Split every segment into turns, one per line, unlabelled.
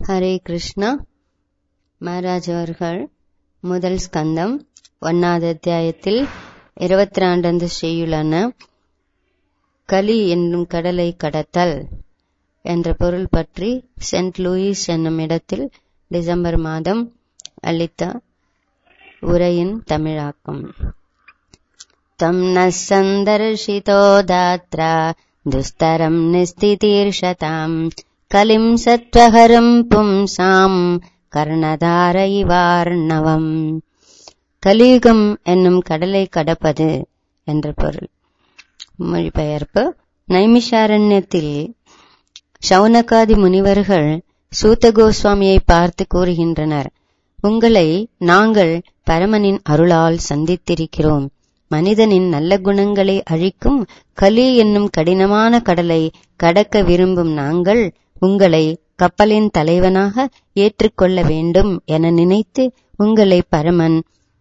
ஹரே கிருஷ்ணா மகாராஜ் அவர்கள் முதல் ஸ்கந்தம் ஒன்னாவது அத்தியாயத்தில் இருபத்தி ரெண்டாவது ஸ்ரீயுலான கலி என்னும் கடலை கடத்தல் என்ற பொருள் பற்றி சென்ட் லூயிஸ் என்னும் இடத்தில் டிசம்பர் மாதம் அளித்த உரையின் தமிழாக்கம் तं नः सन्दर्शितो दात्रा दुस्तरम् निस्थितीर्षताम् कलिम् सत्त्वहरम् पुंसाम् கர்ணதார இவார்ணவம் கலியுகம் என்னும் கடலை கடப்பது என்ற பொருள் மொழிபெயர்ப்பு நைமிஷாரண்யத்தில் சௌனகாதி முனிவர்கள் சூத்த கோஸ்வாமியை பார்த்து கூறுகின்றனர் உங்களை நாங்கள் பரமனின் அருளால் சந்தித்திருக்கிறோம் மனிதனின் நல்ல குணங்களை அழிக்கும் கலி என்னும் கடினமான கடலை கடக்க விரும்பும் நாங்கள் உங்களை கப்பலின் தலைவனாக ஏற்றுக்கொள்ள வேண்டும் என நினைத்து உங்களை பரமன்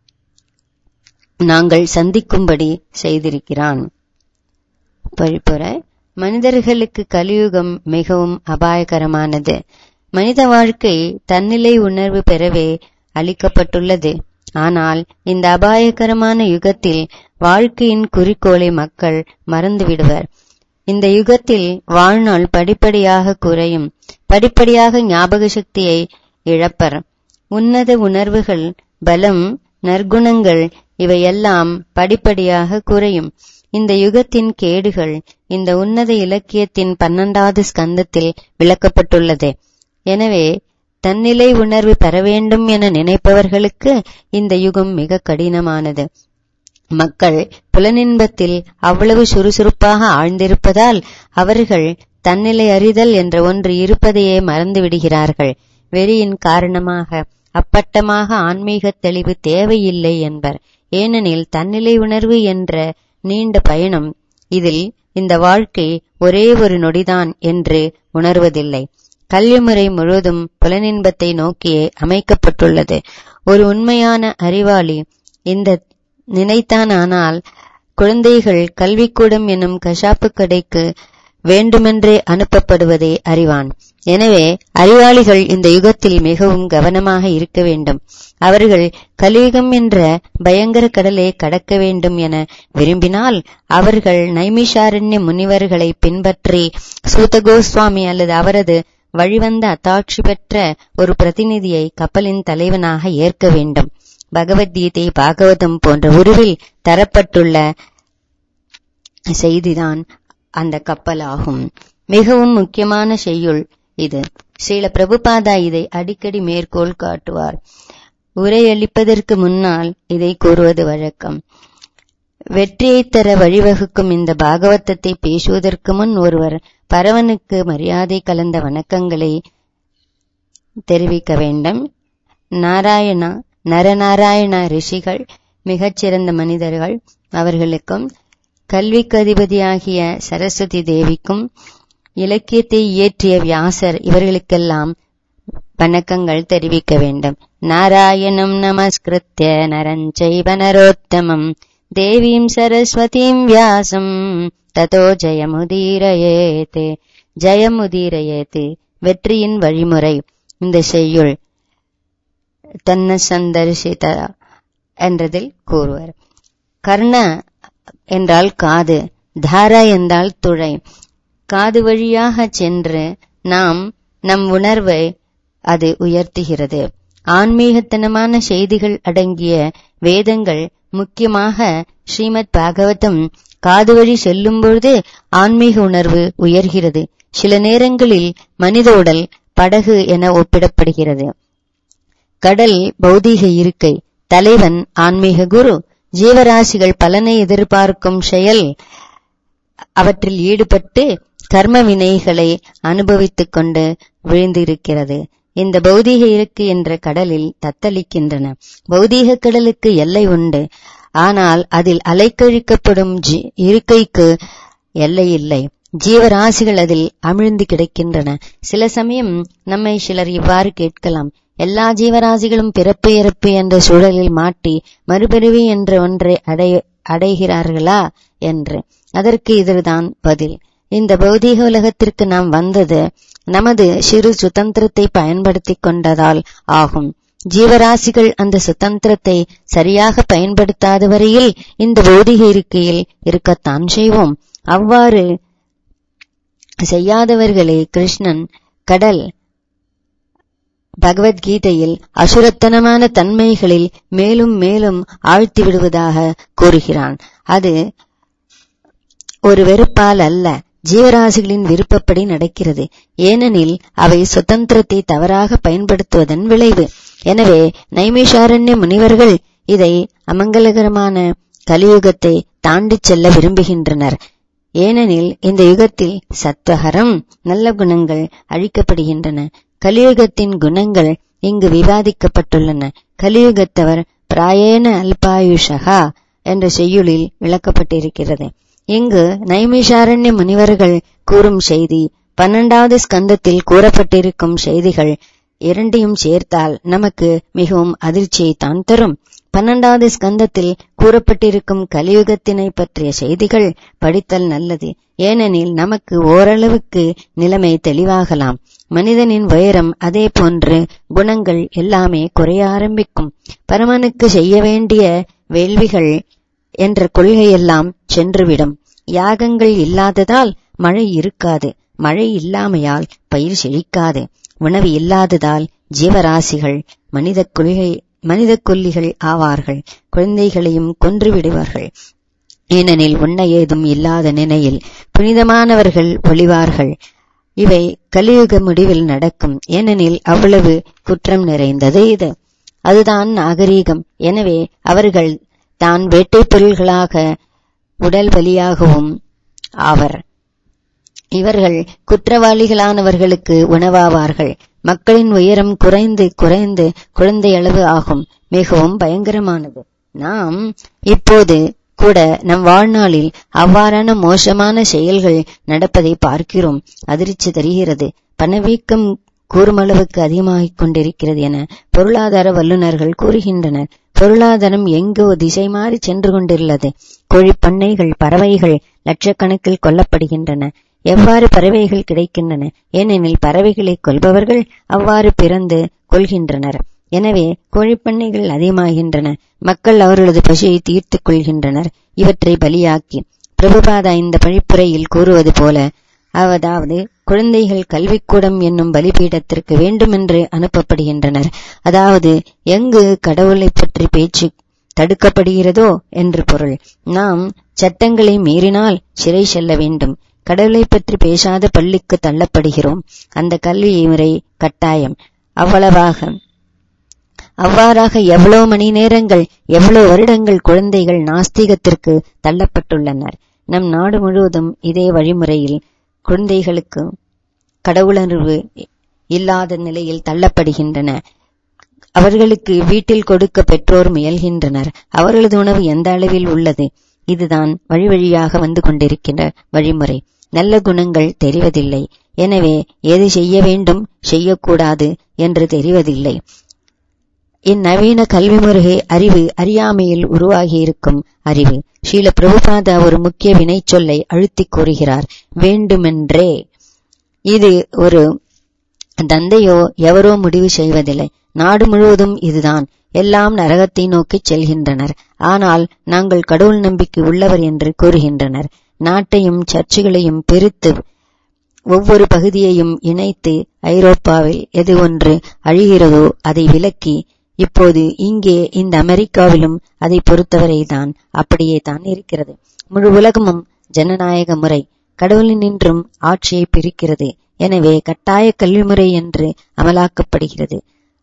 நாங்கள் சந்திக்கும்படி செய்திருக்கிறான் பழிப்புரை மனிதர்களுக்கு கலியுகம் மிகவும் அபாயகரமானது மனித வாழ்க்கை தன்னிலை உணர்வு பெறவே அளிக்கப்பட்டுள்ளது ஆனால் இந்த அபாயகரமான யுகத்தில் வாழ்க்கையின் குறிக்கோளை மக்கள் மறந்து விடுவர் இந்த யுகத்தில் வாழ்நாள் படிப்படியாக குறையும் படிப்படியாக ஞாபக சக்தியை இழப்பர் உன்னத உணர்வுகள் பலம் நற்குணங்கள் இவையெல்லாம் படிப்படியாக குறையும் இந்த யுகத்தின் கேடுகள் இந்த உன்னத இலக்கியத்தின் பன்னெண்டாவது ஸ்கந்தத்தில் விளக்கப்பட்டுள்ளது எனவே தன்னிலை உணர்வு பெற வேண்டும் என நினைப்பவர்களுக்கு இந்த யுகம் மிக கடினமானது மக்கள் புலனின்பத்தில் அவ்வளவு சுறுசுறுப்பாக ஆழ்ந்திருப்பதால் அவர்கள் தன்னிலை அறிதல் என்ற ஒன்று இருப்பதையே மறந்து விடுகிறார்கள் வெறியின் காரணமாக அப்பட்டமாக ஆன்மீக தெளிவு தேவையில்லை என்பர் ஏனெனில் தன்னிலை உணர்வு என்ற நீண்ட பயணம் இதில் இந்த வாழ்க்கை ஒரே ஒரு நொடிதான் என்று உணர்வதில்லை கல்விமுறை முழுவதும் புலனின்பத்தை நோக்கியே அமைக்கப்பட்டுள்ளது ஒரு உண்மையான அறிவாளி இந்த நினைத்தானால் குழந்தைகள் கல்விக்கூடம் என்னும் கஷாப்பு கடைக்கு வேண்டுமென்றே அனுப்பப்படுவதை அறிவான் எனவே அறிவாளிகள் இந்த யுகத்தில் மிகவும் கவனமாக இருக்க வேண்டும் அவர்கள் கலியுகம் என்ற பயங்கர கடலை கடக்க வேண்டும் என விரும்பினால் அவர்கள் நைமிஷாரண்ய முனிவர்களை பின்பற்றி சூதகோஸ்வாமி அல்லது அவரது வழிவந்த அத்தாட்சி பெற்ற ஒரு பிரதிநிதியை கப்பலின் தலைவனாக ஏற்க வேண்டும் பகவத்கீதை பாகவதம் போன்ற உருவில் தரப்பட்டுள்ள செய்திதான் அந்த கப்பல் ஆகும் மிகவும் முக்கியமான செய்யுள் இது ஸ்ரீல பிரபுபாதா இதை அடிக்கடி மேற்கோள் காட்டுவார் உரையளிப்பதற்கு முன்னால் இதை கூறுவது வழக்கம் வெற்றியை தர வழிவகுக்கும் இந்த பாகவதத்தை பேசுவதற்கு முன் ஒருவர் பரவனுக்கு மரியாதை கலந்த வணக்கங்களை தெரிவிக்க வேண்டும் நாராயணா நரநாராயண ரிஷிகள் மிகச்சிறந்த மனிதர்கள் அவர்களுக்கும் கல்விக்கு அதிபதியாகிய சரஸ்வதி தேவிக்கும் இலக்கியத்தை இயற்றிய வியாசர் இவர்களுக்கெல்லாம் வணக்கங்கள் தெரிவிக்க வேண்டும் நாராயணம் நமஸ்கிருத்திய நரஞ்சைவ நரோத்தமம் தேவீம் சரஸ்வதீம் வியாசம் ததோ ஜெயமுதீரயேத்து ஜெயமுதீரயேத்து வெற்றியின் வழிமுறை இந்த செய்யுள் தன்ன சந்தர்ஷித என்றதில் கூறுவர் கர்ண என்றால் காது தாரா என்றால் துளை காது வழியாக சென்று நாம் நம் உணர்வை அது உயர்த்துகிறது ஆன்மீகத்தனமான செய்திகள் அடங்கிய வேதங்கள் முக்கியமாக ஸ்ரீமத் பாகவதம் காது வழி செல்லும் பொழுது ஆன்மீக உணர்வு உயர்கிறது சில நேரங்களில் மனித உடல் படகு என ஒப்பிடப்படுகிறது கடல் பௌதீக இருக்கை தலைவன் ஆன்மீக குரு ஜீவராசிகள் பலனை எதிர்பார்க்கும் செயல் அவற்றில் ஈடுபட்டு கர்ம வினைகளை அனுபவித்துக் கொண்டு விழுந்திருக்கிறது இந்த பௌதீக இருக்கு என்ற கடலில் தத்தளிக்கின்றன பௌதீக கடலுக்கு எல்லை உண்டு ஆனால் அதில் அலைக்கழிக்கப்படும் இருக்கைக்கு எல்லை இல்லை ஜீவராசிகள் அதில் அமிழ்ந்து கிடக்கின்றன சில சமயம் நம்மை சிலர் இவ்வாறு கேட்கலாம் எல்லா ஜீவராசிகளும் பிறப்பு இறப்பு என்ற சூழலில் மாட்டி மறுபிறவி என்ற ஒன்றை அடைய அடைகிறார்களா என்று அதற்கு இதுதான் பதில் இந்த பௌதீக உலகத்திற்கு நாம் வந்தது நமது சிறு சுதந்திரத்தை பயன்படுத்திக் கொண்டதால் ஆகும் ஜீவராசிகள் அந்த சுதந்திரத்தை சரியாக பயன்படுத்தாத வரையில் இந்த பௌதிக இருக்கையில் இருக்கத்தான் செய்வோம் அவ்வாறு செய்யாதவர்களே கிருஷ்ணன் கடல் பகவத்கீதையில் அசுரத்தனமான தன்மைகளில் மேலும் மேலும் ஆழ்த்தி விடுவதாக கூறுகிறான் அது ஒரு வெறுப்பால் அல்ல ஜீவராசிகளின் விருப்பப்படி நடக்கிறது ஏனெனில் அவை சுதந்திரத்தை தவறாக பயன்படுத்துவதன் விளைவு எனவே நைமிஷாரண்ய முனிவர்கள் இதை அமங்கலகரமான கலியுகத்தை தாண்டிச் செல்ல விரும்புகின்றனர் ஏனெனில் இந்த யுகத்தில் சத்வகரம் நல்ல குணங்கள் அழிக்கப்படுகின்றன கலியுகத்தின் குணங்கள் இங்கு விவாதிக்கப்பட்டுள்ளன கலியுகத்தவர் பிராயேன அல்பாயுஷகா என்ற செய்யுளில் விளக்கப்பட்டிருக்கிறது இங்கு நைமிஷாரண்ய முனிவர்கள் கூறும் செய்தி பன்னெண்டாவது ஸ்கந்தத்தில் கூறப்பட்டிருக்கும் செய்திகள் இரண்டையும் சேர்த்தால் நமக்கு மிகவும் அதிர்ச்சியை தான் தரும் பன்னெண்டாவது ஸ்கந்தத்தில் கூறப்பட்டிருக்கும் கலியுகத்தினை பற்றிய செய்திகள் படித்தல் நல்லது ஏனெனில் நமக்கு ஓரளவுக்கு நிலைமை தெளிவாகலாம் மனிதனின் உயரம் அதே போன்று குணங்கள் எல்லாமே குறைய ஆரம்பிக்கும் பரமனுக்கு செய்ய வேண்டிய வேள்விகள் என்ற கொள்கையெல்லாம் சென்றுவிடும் யாகங்கள் இல்லாததால் மழை இருக்காது மழை இல்லாமையால் பயிர் செழிக்காது உணவு இல்லாததால் ஜீவராசிகள் மனித கொள்கை மனித கொல்லிகள் ஆவார்கள் குழந்தைகளையும் கொன்று விடுவார்கள் ஏனெனில் உண்ண ஏதும் இல்லாத நிலையில் புனிதமானவர்கள் ஒளிவார்கள் இவை கலியுக முடிவில் நடக்கும் ஏனெனில் அவ்வளவு குற்றம் நிறைந்தது இது அதுதான் நாகரீகம் எனவே அவர்கள் தான் வேட்டை பொருள்களாக உடல் வலியாகவும் ஆவர் இவர்கள் குற்றவாளிகளானவர்களுக்கு உணவாவார்கள் மக்களின் உயரம் குறைந்து குறைந்து குழந்தை அளவு ஆகும் மிகவும் பயங்கரமானது நாம் இப்போது கூட நம் வாழ்நாளில் அவ்வாறான மோசமான செயல்கள் நடப்பதை பார்க்கிறோம் அதிர்ச்சி தருகிறது பணவீக்கம் கூறுமளவுக்கு அதிகமாகிக் கொண்டிருக்கிறது என பொருளாதார வல்லுநர்கள் கூறுகின்றனர் பொருளாதாரம் எங்கோ திசை மாறி சென்று கொண்டுள்ளது கோழிப்பண்ணைகள் பறவைகள் லட்சக்கணக்கில் கொல்லப்படுகின்றன எவ்வாறு பறவைகள் கிடைக்கின்றன ஏனெனில் பறவைகளை கொல்பவர்கள் அவ்வாறு பிறந்து கொள்கின்றனர் எனவே கோழிப்பண்ணைகள் அதிகமாகின்றன மக்கள் அவர்களது பசியை தீர்த்துக் கொள்கின்றனர் இவற்றை பலியாக்கி பிரபுபாதா இந்த பழிப்புரையில் கூறுவது போல அதாவது குழந்தைகள் கல்விக்கூடம் என்னும் பலிபீடத்திற்கு வேண்டுமென்று அனுப்பப்படுகின்றனர் அதாவது எங்கு கடவுளை பற்றி பேச்சு தடுக்கப்படுகிறதோ என்று பொருள் நாம் சட்டங்களை மீறினால் சிறை செல்ல வேண்டும் கடவுளை பற்றி பேசாத பள்ளிக்கு தள்ளப்படுகிறோம் அந்த கல்வி முறை கட்டாயம் அவ்வளவாக அவ்வாறாக எவ்வளவு மணி நேரங்கள் எவ்வளவு வருடங்கள் குழந்தைகள் நாஸ்திகத்திற்கு தள்ளப்பட்டுள்ளனர் நம் நாடு முழுவதும் இதே வழிமுறையில் குழந்தைகளுக்கு கடவுளர்வு இல்லாத நிலையில் தள்ளப்படுகின்றன அவர்களுக்கு வீட்டில் கொடுக்க பெற்றோர் முயல்கின்றனர் அவர்களது உணவு எந்த அளவில் உள்ளது இதுதான் வழி வழியாக வந்து கொண்டிருக்கின்ற வழிமுறை நல்ல குணங்கள் தெரிவதில்லை எனவே எது செய்ய வேண்டும் செய்யக்கூடாது என்று தெரிவதில்லை இந்நவீன கல்வி முறையை அறிவு அறியாமையில் உருவாகியிருக்கும் அறிவு ஸ்ரீல பிரபுபாதா ஒரு முக்கிய வினை சொல்லை அழுத்திக் கூறுகிறார் வேண்டுமென்றே இது ஒரு தந்தையோ எவரோ முடிவு செய்வதில்லை நாடு முழுவதும் இதுதான் எல்லாம் நரகத்தை நோக்கி செல்கின்றனர் ஆனால் நாங்கள் கடவுள் நம்பிக்கை உள்ளவர் என்று கூறுகின்றனர் நாட்டையும் சர்ச்சுகளையும் பிரித்து ஒவ்வொரு பகுதியையும் இணைத்து ஐரோப்பாவில் எது ஒன்று அழிகிறதோ அதை விலக்கி இப்போது இங்கே இந்த அமெரிக்காவிலும் அதை பொறுத்தவரைதான் அப்படியே தான் இருக்கிறது முழு உலகமும் ஜனநாயக முறை கடவுளினின்றும் ஆட்சியை பிரிக்கிறது எனவே கட்டாய கல்வி முறை என்று அமலாக்கப்படுகிறது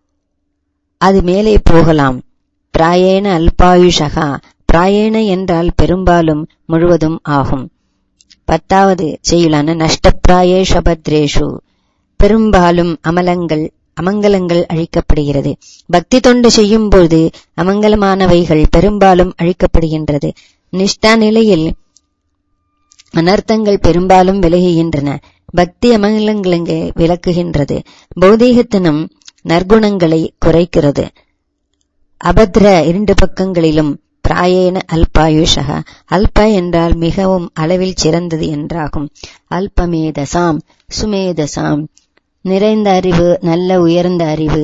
அது மேலே போகலாம் பிராயேன அல்பாயுஷகா பிராயேன என்றால் பெரும்பாலும் முழுவதும் ஆகும் பத்தாவது செய்யுளான நஷ்டப்பிராயே சபத்ரேஷு பெரும்பாலும் அமலங்கள் அமங்கலங்கள் அழிக்கப்படுகிறது பக்தி தொண்டு செய்யும் போது அமங்கலமானவைகள் பெரும்பாலும் அழிக்கப்படுகின்றது நிஷ்டா நிலையில் அனர்த்தங்கள் பெரும்பாலும் விலகுகின்றன பக்தி அமங்கலங்களை விளக்குகின்றது பௌதீகத்தனம் நற்குணங்களை குறைக்கிறது அபத்ர இரண்டு பக்கங்களிலும் பிராயேன அல்பாயுஷக அல்ப என்றால் மிகவும் அளவில் சிறந்தது என்றாகும் அல்பமேதசாம் சுமேதசாம் நிறைந்த அறிவு நல்ல உயர்ந்த அறிவு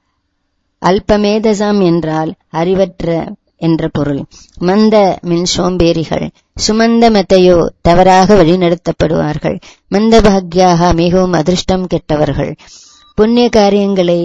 அல்பமேதசாம் என்றால் அறிவற்ற என்ற பொருள் மந்த மின் சோம்பேறிகள் சுமந்த மெத்தையோ தவறாக வழிநடத்தப்படுவார்கள் மந்த பாக்யாக மிகவும் அதிர்ஷ்டம் கெட்டவர்கள் புண்ணிய காரியங்களை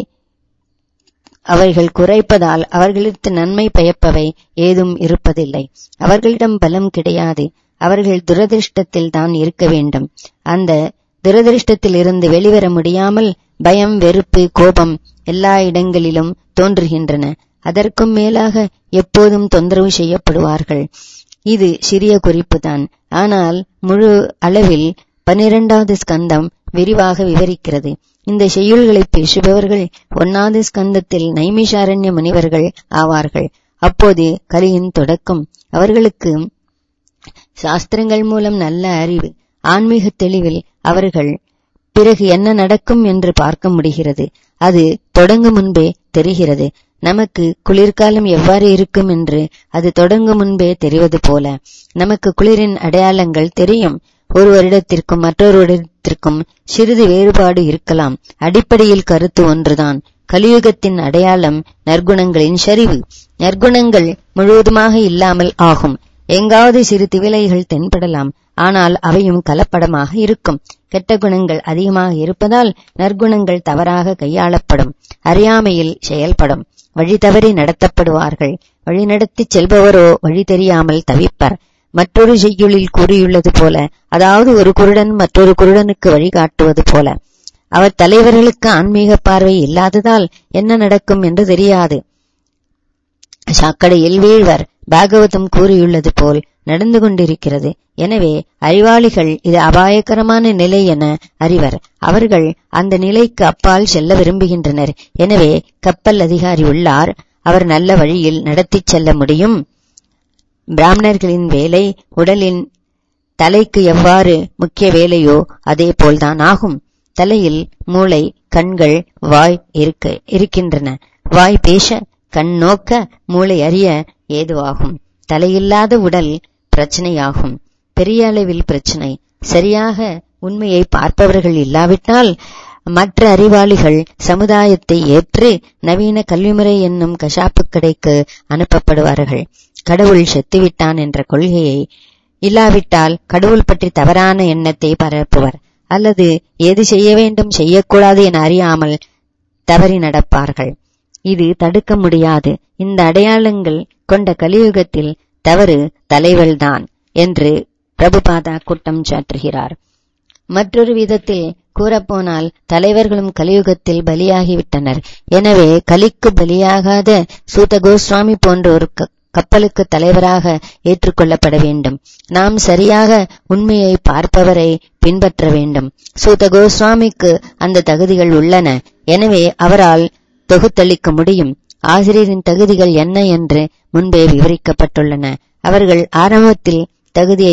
அவர்கள் குறைப்பதால் அவர்களுக்கு நன்மை பயப்பவை ஏதும் இருப்பதில்லை அவர்களிடம் பலம் கிடையாது அவர்கள் துரதிருஷ்டத்தில் தான் இருக்க வேண்டும் அந்த துரதிருஷ்டத்தில் இருந்து வெளிவர முடியாமல் பயம் வெறுப்பு கோபம் எல்லா இடங்களிலும் தோன்றுகின்றன அதற்கும் மேலாக எப்போதும் தொந்தரவு செய்யப்படுவார்கள் இது சிறிய குறிப்புதான் ஆனால் முழு அளவில் பனிரெண்டாவது ஸ்கந்தம் விரிவாக விவரிக்கிறது இந்த செய்யுள்களை பேசுபவர்கள் ஒன்னாவது ஸ்கந்தத்தில் நைமிஷாரண்ய முனிவர்கள் ஆவார்கள் அப்போது கலியின் தொடக்கம் அவர்களுக்கு சாஸ்திரங்கள் மூலம் நல்ல அறிவு ஆன்மீக தெளிவில் அவர்கள் பிறகு என்ன நடக்கும் என்று பார்க்க முடிகிறது அது தொடங்கும் முன்பே தெரிகிறது நமக்கு குளிர்காலம் எவ்வாறு இருக்கும் என்று அது தொடங்கும் முன்பே தெரிவது போல நமக்கு குளிரின் அடையாளங்கள் தெரியும் ஒரு வருடத்திற்கும் மற்றொரு வருடத்திற்கும் சிறிது வேறுபாடு இருக்கலாம் அடிப்படையில் கருத்து ஒன்றுதான் கலியுகத்தின் அடையாளம் நற்குணங்களின் சரிவு நற்குணங்கள் முழுவதுமாக இல்லாமல் ஆகும் எங்காவது சிறு திவிலைகள் தென்படலாம் ஆனால் அவையும் கலப்படமாக இருக்கும் கெட்ட குணங்கள் அதிகமாக இருப்பதால் நற்குணங்கள் தவறாக கையாளப்படும் அறியாமையில் செயல்படும் வழி தவறி நடத்தப்படுவார்கள் வழிநடத்தி செல்பவரோ வழி தெரியாமல் தவிப்பர் மற்றொரு செய்யுளில் கூறியுள்ளது போல அதாவது ஒரு குருடன் மற்றொரு குருடனுக்கு வழிகாட்டுவது போல அவர் தலைவர்களுக்கு ஆன்மீக பார்வை இல்லாததால் என்ன நடக்கும் என்று தெரியாது சாக்கடையில் வீழ்வர் பாகவதம் கூறியுள்ளது போல் நடந்து கொண்டிருக்கிறது எனவே அறிவாளிகள் இது அபாயகரமான நிலை என அறிவர் அவர்கள் அந்த நிலைக்கு அப்பால் செல்ல விரும்புகின்றனர் எனவே கப்பல் அதிகாரி உள்ளார் அவர் நல்ல வழியில் நடத்திச் செல்ல முடியும் பிராமணர்களின் வேலை உடலின் தலைக்கு எவ்வாறு முக்கிய வேலையோ அதே போல்தான் ஆகும் தலையில் மூளை கண்கள் வாய் இருக்க இருக்கின்றன வாய் பேச கண் நோக்க மூளை அறிய ஏதுவாகும் தலையில்லாத உடல் பிரச்சனையாகும் பெரிய அளவில் பிரச்சனை சரியாக உண்மையை பார்ப்பவர்கள் இல்லாவிட்டால் மற்ற அறிவாளிகள் சமுதாயத்தை ஏற்று நவீன கல்விமுறை என்னும் கஷாப்பு கடைக்கு அனுப்பப்படுவார்கள் கடவுள் செத்துவிட்டான் என்ற கொள்கையை இல்லாவிட்டால் கடவுள் பற்றி தவறான எண்ணத்தை பரப்புவர் அல்லது எது செய்ய வேண்டும் செய்யக்கூடாது என அறியாமல் தவறி நடப்பார்கள் இது தடுக்க முடியாது இந்த அடையாளங்கள் கொண்ட கலியுகத்தில் தவறு தலைவல்தான் என்று பிரபுபாதா குற்றம் சாற்றுகிறார் மற்றொரு விதத்தில் கூறப்போனால் தலைவர்களும் கலியுகத்தில் பலியாகிவிட்டனர் எனவே கலிக்கு பலியாகாத சூத கோஸ்வாமி போன்ற ஒரு கப்பலுக்கு தலைவராக ஏற்றுக்கொள்ளப்பட வேண்டும் நாம் சரியாக உண்மையை பார்ப்பவரை பின்பற்ற வேண்டும் சூத கோஸ்வாமிக்கு அந்த தகுதிகள் உள்ளன எனவே அவரால் தொகுத்தளிக்க முடியும் ஆசிரியரின் தகுதிகள் என்ன என்று முன்பே விவரிக்கப்பட்டுள்ளன அவர்கள் ஆரம்பத்தில் தகுதியை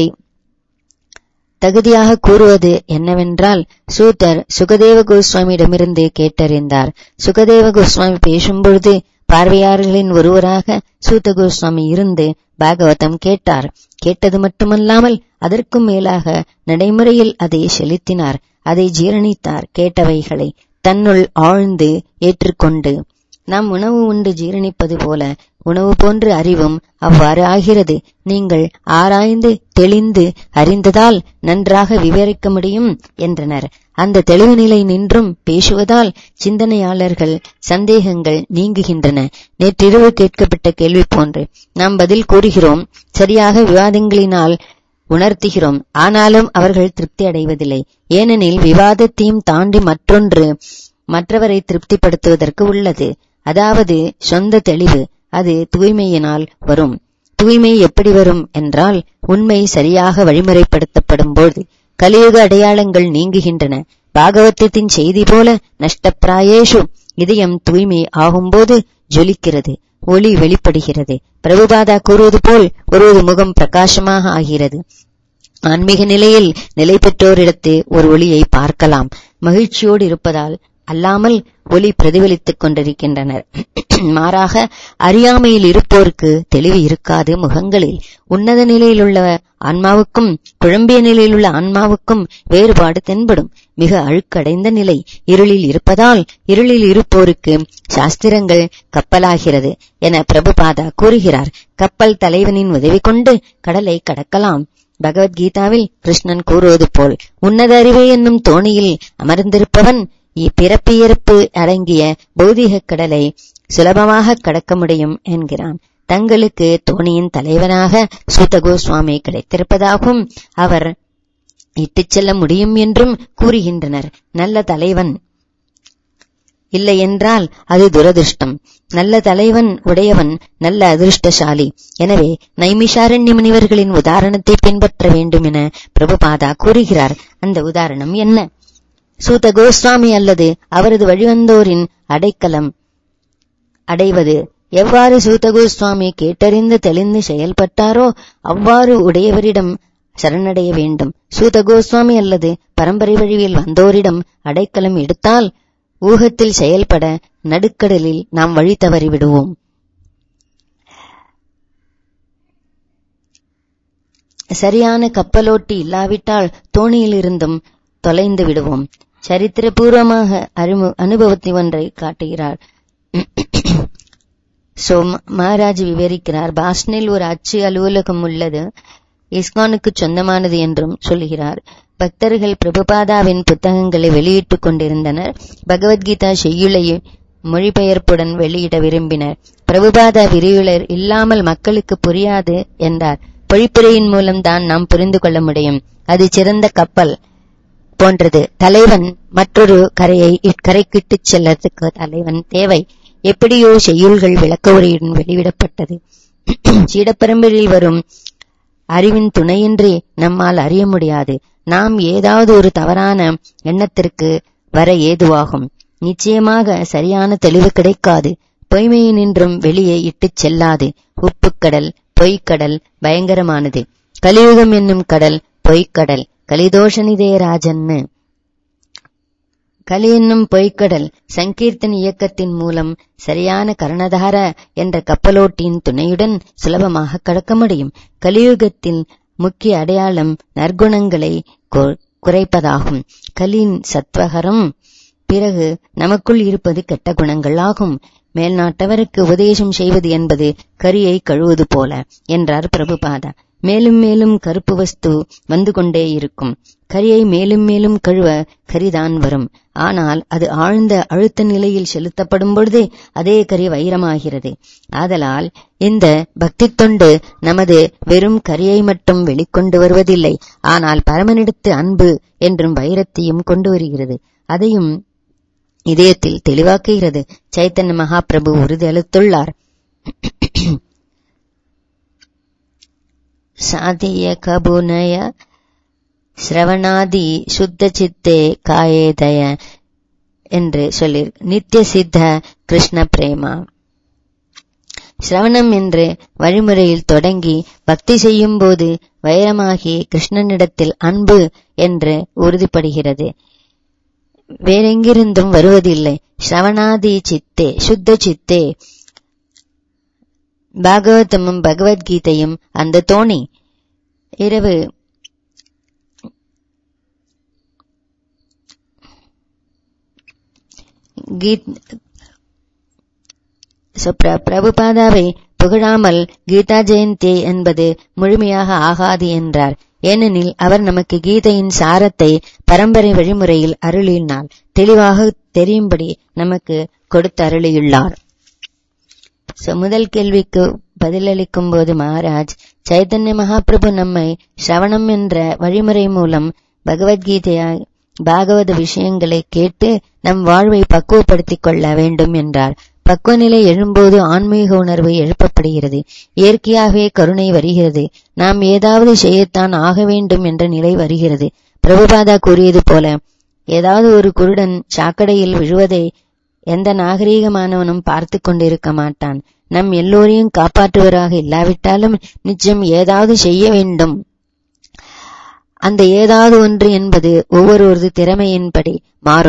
தகுதியாக கூறுவது என்னவென்றால் சூத்தர் சுகதேவ கோஸ்வாமியிடமிருந்து கேட்டறிந்தார் சுகதேவ கோஸ்வாமி பேசும்பொழுது பார்வையாளர்களின் ஒருவராக சூத்த கோஸ்வாமி இருந்து பாகவதம் கேட்டார் கேட்டது மட்டுமல்லாமல் அதற்கும் மேலாக நடைமுறையில் அதை செலுத்தினார் அதை ஜீரணித்தார் கேட்டவைகளை தன்னுள் ஆழ்ந்து ஏற்றுக்கொண்டு நாம் உணவு உண்டு ஜீரணிப்பது போல உணவு போன்று அறிவும் அவ்வாறு ஆகிறது நீங்கள் ஆராய்ந்து தெளிந்து அறிந்ததால் நன்றாக விவரிக்க முடியும் என்றனர் அந்த தெளிவு நிலை நின்றும் பேசுவதால் சிந்தனையாளர்கள் சந்தேகங்கள் நீங்குகின்றன நேற்றிரவு கேட்கப்பட்ட கேள்வி போன்று நாம் பதில் கூறுகிறோம் சரியாக விவாதங்களினால் உணர்த்துகிறோம் ஆனாலும் அவர்கள் திருப்தி அடைவதில்லை ஏனெனில் விவாதத்தையும் தாண்டி மற்றொன்று மற்றவரை திருப்திப்படுத்துவதற்கு உள்ளது அதாவது சொந்த தெளிவு அது தூய்மையினால் வரும் தூய்மை எப்படி வரும் என்றால் உண்மை சரியாக வழிமுறைப்படுத்தப்படும் போது கலியுக அடையாளங்கள் நீங்குகின்றன பாகவதத்தின் செய்தி போல நஷ்டப்பிராயேஷு இதயம் தூய்மை ஆகும்போது ஜொலிக்கிறது ஒளி வெளிப்படுகிறது பிரபுபாதா கூறுவது போல் ஒருவது முகம் பிரகாசமாக ஆகிறது ஆன்மீக நிலையில் நிலை பெற்றோரிடத்து ஒரு ஒளியை பார்க்கலாம் மகிழ்ச்சியோடு இருப்பதால் அல்லாமல் ஒளி பிரதிபலித்துக் கொண்டிருக்கின்றனர் மாறாக அறியாமையில் இருப்போருக்கு தெளிவு இருக்காது முகங்களில் உன்னத நிலையில் உள்ள ஆன்மாவுக்கும் குழம்பிய நிலையில் உள்ள ஆன்மாவுக்கும் வேறுபாடு தென்படும் மிக அழுக்கடைந்த நிலை இருளில் இருப்பதால் இருளில் இருப்போருக்கு சாஸ்திரங்கள் கப்பலாகிறது என பிரபுபாதா கூறுகிறார் கப்பல் தலைவனின் உதவி கொண்டு கடலை கடக்கலாம் பகவத்கீதாவில் கிருஷ்ணன் கூறுவது போல் உன்னத அறிவே என்னும் தோணியில் அமர்ந்திருப்பவன் இப்பிறப்பியறப்பு அடங்கிய பௌதிக கடலை சுலபமாக கடக்க முடியும் என்கிறான் தங்களுக்கு தோணியின் தலைவனாக சூத கோஸ்வாமி கிடைத்திருப்பதாகவும் அவர் இட்டுச் செல்ல முடியும் என்றும் கூறுகின்றனர் நல்ல தலைவன் இல்லை என்றால் அது துரதிருஷ்டம் நல்ல தலைவன் உடையவன் நல்ல அதிர்ஷ்டசாலி எனவே நைமிஷாரண்ய முனிவர்களின் உதாரணத்தை பின்பற்ற வேண்டும் என பிரபுபாதா கூறுகிறார் அந்த உதாரணம் என்ன சூத கோஸ்வாமி அல்லது அவரது வழிவந்தோரின் அடைக்கலம் அடைவது எவ்வாறு சூத கோஸ்வாமி கேட்டறிந்து தெளிந்து செயல்பட்டாரோ அவ்வாறு உடையவரிடம் சரணடைய வேண்டும் சூத கோஸ்வாமி அல்லது பரம்பரை வழியில் வந்தோரிடம் அடைக்கலம் எடுத்தால் ஊகத்தில் செயல்பட நடுக்கடலில் நாம் வழி தவறி விடுவோம் சரியான கப்பலோட்டி இல்லாவிட்டால் தோணியில் இருந்தும் தொலைந்து விடுவோம் சரித்திரபூர்வமாக அறிமு அனுபவத்தை ஒன்றை காட்டுகிறார் சோ மகாராஜ் விவரிக்கிறார் பாஸ்னில் ஒரு அச்சு அலுவலகம் உள்ளது இஸ்கானுக்கு சொந்தமானது என்றும் சொல்கிறார் பக்தர்கள் பிரபுபாதாவின் புத்தகங்களை வெளியிட்டுக் கொண்டிருந்தனர் பகவத்கீதா செய்யுளை மொழிபெயர்ப்புடன் வெளியிட விரும்பினர் பிரபுபாதா விரிவுலர் இல்லாமல் மக்களுக்கு புரியாது என்றார் பொழிப்புரையின் மூலம் தான் நாம் புரிந்து கொள்ள முடியும் அது சிறந்த கப்பல் போன்றது தலைவன் மற்றொரு கரையை இக்கரைக்கிட்டுச் செல்லத்துக்கு தலைவன் தேவை எப்படியோ செய்யுள்கள் விளக்க உரையுடன் வெளியிடப்பட்டது சீடப்பரம்பரில் வரும் அறிவின் துணையின்றி நம்மால் அறிய முடியாது நாம் ஏதாவது ஒரு தவறான எண்ணத்திற்கு வர ஏதுவாகும் நிச்சயமாக சரியான தெளிவு கிடைக்காது பொய்மையினின்றும் வெளியே இட்டுச் செல்லாது உப்புக்கடல் பொய்க்கடல் பயங்கரமானது கலியுகம் என்னும் கடல் பொய்க்கடல் கலிதோஷனிதே ராஜன்னு கலி என்னும் பொய்க்கடல் சங்கீர்த்தன் இயக்கத்தின் மூலம் சரியான கர்ணதார என்ற கப்பலோட்டியின் துணையுடன் சுலபமாக கடக்க முடியும் கலியுகத்தின் முக்கிய அடையாளம் நற்குணங்களை குறைப்பதாகும் கலின் சத்வகரம் பிறகு நமக்குள் இருப்பது கெட்ட குணங்கள் ஆகும் மேல்நாட்டவருக்கு உபதேசம் செய்வது என்பது கரியை கழுவது போல என்றார் பிரபுபாதா மேலும் மேலும் கருப்பு வஸ்து வந்து கொண்டே இருக்கும் கரியை மேலும் மேலும் கழுவ கரிதான் வரும் ஆனால் அது ஆழ்ந்த அழுத்த நிலையில் செலுத்தப்படும் பொழுது அதே கரி வைரமாகிறது ஆதலால் இந்த பக்தி தொண்டு நமது வெறும் கரியை மட்டும் வெளிக்கொண்டு வருவதில்லை ஆனால் பரமனிடத்து அன்பு என்றும் வைரத்தையும் கொண்டு வருகிறது அதையும் இதயத்தில் தெளிவாக்குகிறது சைத்தன்ய மகாபிரபு உறுதி அளித்துள்ளார் சாதிய கபுனய சிரவணாதி சுத்த சித்தே காயேதய என்று சொல்லி நித்திய சித்த கிருஷ்ண பிரேமா சிரவணம் என்று வழிமுறையில் தொடங்கி பக்தி செய்யும் போது வைரமாகி கிருஷ்ணனிடத்தில் அன்பு என்று உறுதிப்படுகிறது வேறெங்கிருந்தும் வருவதில்லை சிரவணாதி சித்தே சுத்த சித்தே பாகவதமும் பகவத்கீதையும் அந்த தோணி இரவு கீத் பிரபுபாதாவை புகழாமல் கீதா ஜெயந்தி என்பது முழுமையாக ஆகாது என்றார் ஏனெனில் அவர் நமக்கு கீதையின் சாரத்தை பரம்பரை வழிமுறையில் அருளினால் தெளிவாக தெரியும்படி நமக்கு கொடுத்து அருளியுள்ளார் முதல் கேள்விக்கு பதிலளிக்கும் போது மகாராஜ் சைதன்ய மகாபிரபு நம்மை ஸ்ரவணம் என்ற வழிமுறை மூலம் பகவத்கீதையா பாகவத விஷயங்களை கேட்டு நம் வாழ்வை பக்குவப்படுத்திக் கொள்ள வேண்டும் என்றார் பக்குவநிலை எழும்போது ஆன்மீக உணர்வு எழுப்பப்படுகிறது இயற்கையாகவே கருணை வருகிறது நாம் ஏதாவது செய்யத்தான் ஆக வேண்டும் என்ற நிலை வருகிறது பிரபுபாதா கூறியது போல ஏதாவது ஒரு குருடன் சாக்கடையில் விழுவதை எந்த நாகரீகமானவனும் பார்த்து கொண்டிருக்க மாட்டான் நம் எல்லோரையும் காப்பாற்றுவராக இல்லாவிட்டாலும் நிச்சயம் ஏதாவது செய்ய வேண்டும் அந்த ஏதாவது ஒன்று என்பது ஒவ்வொருவரது திறமையின்படி மாறும்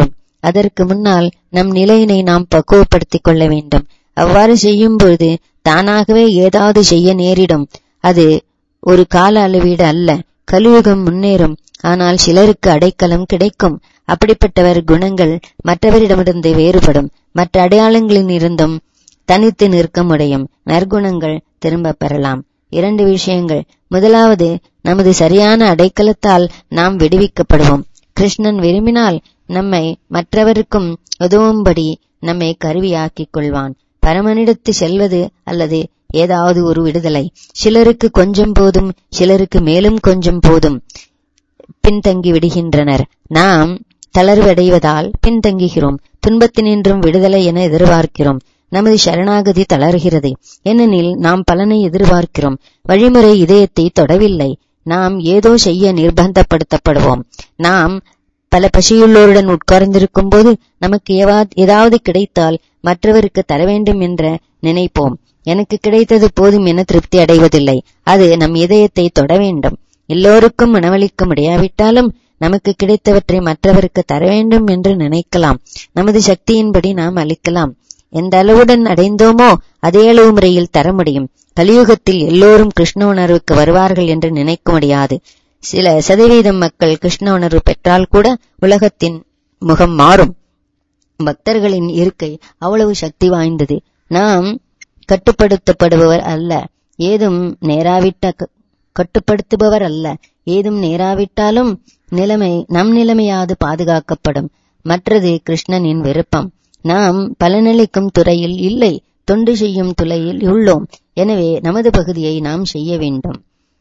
அதற்கு முன்னால் நம் நிலையினை நாம் பக்குவப்படுத்திக் கொள்ள வேண்டும் அவ்வாறு செய்யும் பொழுது தானாகவே ஏதாவது செய்ய நேரிடும் அது ஒரு கால அளவீடு அல்ல கலியுகம் முன்னேறும் ஆனால் சிலருக்கு அடைக்கலம் கிடைக்கும் அப்படிப்பட்டவர் குணங்கள் மற்றவரிடமிருந்து வேறுபடும் மற்ற அடையாளங்களில் இருந்தும் தனித்து நிற்க முடியும் நற்குணங்கள் திரும்ப பெறலாம் இரண்டு விஷயங்கள் முதலாவது நமது சரியான அடைக்கலத்தால் நாம் விடுவிக்கப்படுவோம் கிருஷ்ணன் விரும்பினால் நம்மை மற்றவருக்கும் உதவும்படி நம்மை கருவியாக்கிக் கொள்வான் பரமனிடத்து செல்வது அல்லது ஏதாவது ஒரு விடுதலை சிலருக்கு கொஞ்சம் போதும் சிலருக்கு மேலும் கொஞ்சம் போதும் பின்தங்கி விடுகின்றனர் நாம் தளர்வடைவதால் பின்தங்குகிறோம் துன்பத்தினின்றும் விடுதலை என எதிர்பார்க்கிறோம் நமது சரணாகதி தளர்கிறது ஏனெனில் நாம் பலனை எதிர்பார்க்கிறோம் வழிமுறை இதயத்தை தொடவில்லை நாம் ஏதோ செய்ய நிர்பந்தப்படுத்தப்படுவோம் நாம் பல பசியுள்ளோருடன் உட்கார்ந்திருக்கும் போது நமக்கு ஏதாவது கிடைத்தால் மற்றவருக்கு தர வேண்டும் என்ற நினைப்போம் எனக்கு கிடைத்தது போதும் என திருப்தி அடைவதில்லை அது நம் இதயத்தை தொட வேண்டும் எல்லோருக்கும் உணவளிக்க முடியாவிட்டாலும் நமக்கு கிடைத்தவற்றை மற்றவருக்கு தர வேண்டும் என்று நினைக்கலாம் நமது சக்தியின்படி நாம் அளிக்கலாம் எந்த அளவுடன் அடைந்தோமோ அதே அளவு முறையில் தர முடியும் கலியுகத்தில் எல்லோரும் கிருஷ்ண உணர்வுக்கு வருவார்கள் என்று நினைக்க முடியாது சில சதவீதம் மக்கள் கிருஷ்ண உணர்வு பெற்றால் கூட உலகத்தின் முகம் மாறும் பக்தர்களின் இருக்கை அவ்வளவு சக்தி வாய்ந்தது நாம் கட்டுப்படுத்தப்படுபவர் அல்ல ஏதும் நேராவிட்ட கட்டுப்படுத்துபவர் அல்ல ஏதும் நேராவிட்டாலும் நிலைமை நம் நிலைமையாது பாதுகாக்கப்படும் மற்றது கிருஷ்ணனின் விருப்பம் நாம் பலனளிக்கும் துறையில் இல்லை தொண்டு செய்யும் துறையில் உள்ளோம் எனவே நமது பகுதியை நாம் செய்ய வேண்டும்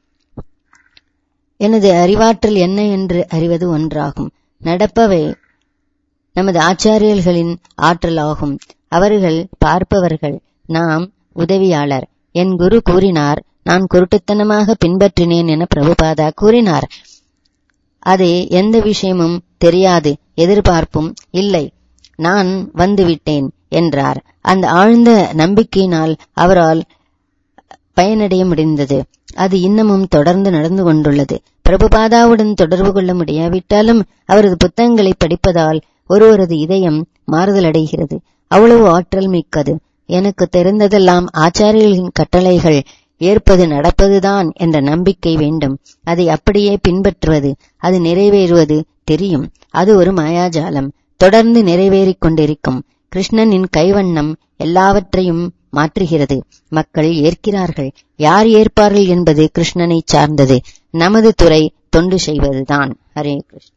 எனது அறிவாற்றல் என்ன என்று அறிவது ஒன்றாகும் நடப்பவை நமது ஆச்சாரியர்களின் ஆற்றலாகும் அவர்கள் பார்ப்பவர்கள் நாம் உதவியாளர் என் குரு கூறினார் நான் குருட்டுத்தனமாக பின்பற்றினேன் என பிரபுபாதா கூறினார் அது எந்த விஷயமும் தெரியாது எதிர்பார்ப்பும் இல்லை நான் வந்துவிட்டேன் என்றார் அந்த ஆழ்ந்த நம்பிக்கையினால் அவரால் பயனடைய முடிந்தது அது இன்னமும் தொடர்ந்து நடந்து கொண்டுள்ளது பிரபுபாதாவுடன் தொடர்பு கொள்ள முடியாவிட்டாலும் அவரது புத்தகங்களை படிப்பதால் ஒருவரது இதயம் மாறுதலடைகிறது அவ்வளவு ஆற்றல் மிக்கது எனக்கு தெரிந்ததெல்லாம் ஆச்சாரியர்களின் கட்டளைகள் ஏற்பது நடப்பதுதான் என்ற நம்பிக்கை வேண்டும் அதை அப்படியே பின்பற்றுவது அது நிறைவேறுவது தெரியும் அது ஒரு மாயாஜாலம் தொடர்ந்து நிறைவேறிக் கொண்டிருக்கும் கிருஷ்ணனின் கைவண்ணம் எல்லாவற்றையும் மாற்றுகிறது மக்கள் ஏற்கிறார்கள் யார் ஏற்பார்கள் என்பது கிருஷ்ணனை சார்ந்தது நமது துறை தொண்டு செய்வதுதான் ஹரே கிருஷ்ண